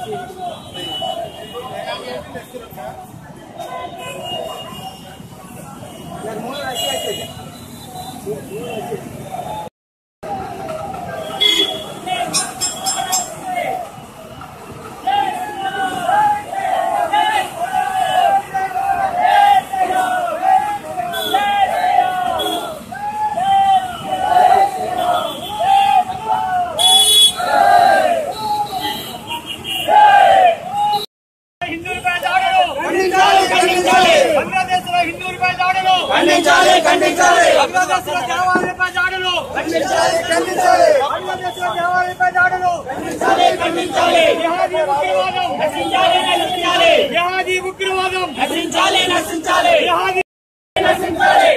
హిందువులపై దాడులు ఖండించాలి ఖండించాలి బంగ్లాదేశ్లో హిందువులపై దాడులు ఖండించాలి ఖండించాలి బంగ్లాదేశ్లో దేవాలయాలపై దాడులు ఖండించాలి ఖండించాలి బంగ్లాదేశ్లో దేవాలయాలపై దాడులు ఖండించాలి ఖండించాలి జిహాదీ ఉగ్రవాదం నశించాలి నశించాలి జిహాదీ ఉగ్రవాదం నశించాలి నశించాలి జిహాదీ నశించాలి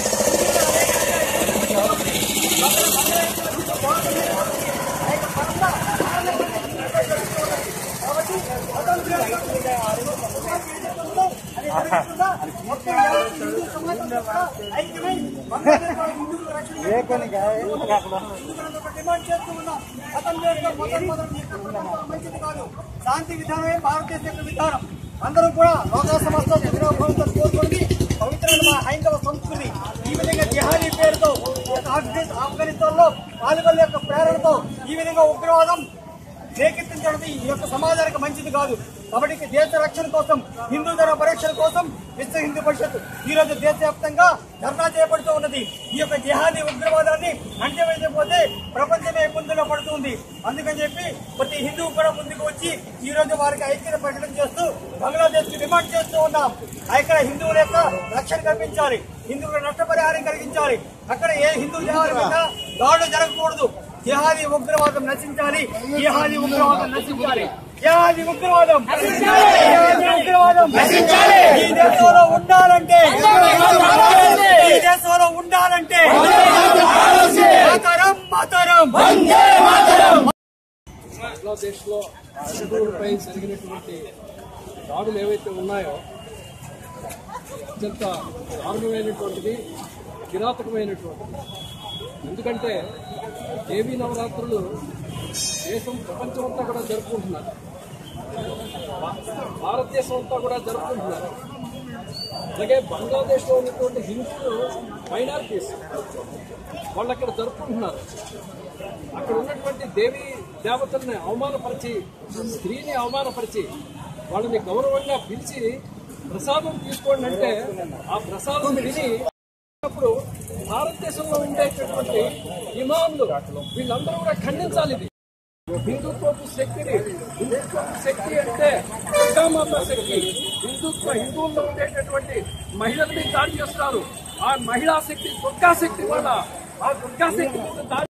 డిమాండ్ చేస్తూ ఉన్నాం మతం యొక్క మతం మతం మంచిది కాదు శాంతి విధానమే భారతదేశ యొక్క విధానం అందరూ కూడా లోకా సమస్త సుగ్రహంతో కోరుకోండి పవిత్రమైన మా హైందవ సంస్కృతి ఈ విధంగా జిహాదీ పేరుతో ఆఫ్ఘనిస్తాన్ లో తాలిబాన్ యొక్క ప్రేరణతో ఈ విధంగా ఉగ్రవాదం రేకెత్తించడం ఈ యొక్క సమాజానికి మంచిది కాదు కాబట్టి ఇక దేశ రక్షణ కోసం హిందూ ధర్మ పరిరక్షణ కోసం విశ్వ హిందూ పరిషత్ ఈ రోజు దేశవ్యాప్తంగా ధర్నా చేపడుతూ ఉన్నది ఈ యొక్క జిహాదీ ఉగ్రవాదాన్ని అంత్యవేయకపోతే ప్రపంచమే ఇబ్బందుల్లో పడుతుంది అందుకని చెప్పి ప్రతి హిందువు కూడా ముందుకు వచ్చి ఈ రోజు వారికి ఐక్యత ప్రకటన చేస్తూ బంగ్లాదేశ్ కి డిమాండ్ చేస్తూ ఉన్నాం ఇక్కడ హిందువుల యొక్క రక్షణ కల్పించాలి హిందువుల నష్టపరిహారం కలిగించాలి అక్కడ ఏ హిందూ దేవాలయం మీద దాడులు జరగకూడదు జిహాదీ ఉగ్రవాదం నశించాలి జిహాదీ ఉగ్రవాదం నశించాలి జిహాదీ ఉగ్రవాదం జిహాదీ ఉగ్రవాదం ఈ దేశంలో ఉండాలంటే ఈ దేశంలో ఉండాలంటే మాతరం మాతరం బంగ్లాదేశ్లో హిందువులపై జరిగినటువంటి దాడులు ఏవైతే ఉన్నాయో అత్యంత దారుణమైనటువంటిది కిరాతకమైనటువంటిది ఎందుకంటే దేవీ నవరాత్రులు దేశం ప్రపంచమంతా కూడా జరుపుకుంటున్నారు భా- భారతదేశం అంతా కూడా జరుపుకుంటున్నారు అలాగే బంగ్లాదేశ్లో ఉన్నటువంటి హిందువులు మైనారిటీస్ వాళ్ళు అక్కడ జరుపుకుంటున్నారు అక్కడ ఉన్నటువంటి దేవి దేవతల్ని అవమానపరిచి స్త్రీని అవమానపరిచి వాళ్ళని గౌరవంగా పిలిచి ప్రసాదం తీసుకోండి అంటే ఆ ప్రసాదం విని అప్పుడు భారతదేశంలో ఉండేటటువంటి ఇమాములు వీళ్ళందరూ కూడా ఖండించాలి ఇది హిందుత్వపు శక్తిని హిందుత్వపు శక్తి అంటే దుర్గామాత శక్తి హిందుత్వ హిందువుల్లో ఉండేటటువంటి మహిళల మీద దాడి చేస్తున్నారు ఆ మహిళా శక్తి దుర్గా శక్తి వల్ల ఆ దుర్గా శక్తి మీద దాడి